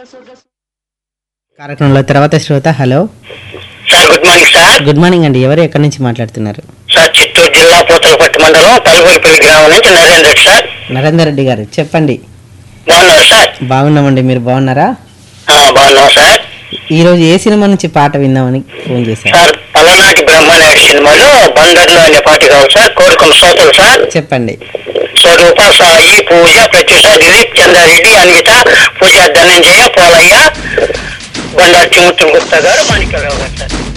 కార్యక్రమంలో తర్వాత శ్రోత hello sir good morning sir good morning అండి ఎవరు ఎక్కడి నుంచి మాట్లాడుతున్నారు సార్ చిత్తూరు జిల్లా పూతలపట్టు మండలం తలపల్లిపల్లి గ్రామం నుంచి నరేంద్ర రెడ్డి సార్ నరేందర్ రెడ్డి గారు చెప్పండి బాగున్నారు సార్ బాగున్నామండి మీరు బాగున్నారా ఆ, బాగున్నాం సార్ ఈరోజు ఏ సినిమా నుంచి పాట విందామని ఫోన్ చేశారు సార్ పలనాటి బ్రహ్మనాయుడు సినిమాలో బందర్లో అనే పాట కావాలి సార్ కోరుకున్న శ్రోతలు సార్ చెప్పండి స్వరూప సాయి పూజ ప్రత్యూష దిలీప్ చంద్రారెడ్డి అన్విత పూజ ధనంజయ పోలయ్య బండారు చిముత్తుల గుప్తా గారు మాణిక్యరావు గారు సార్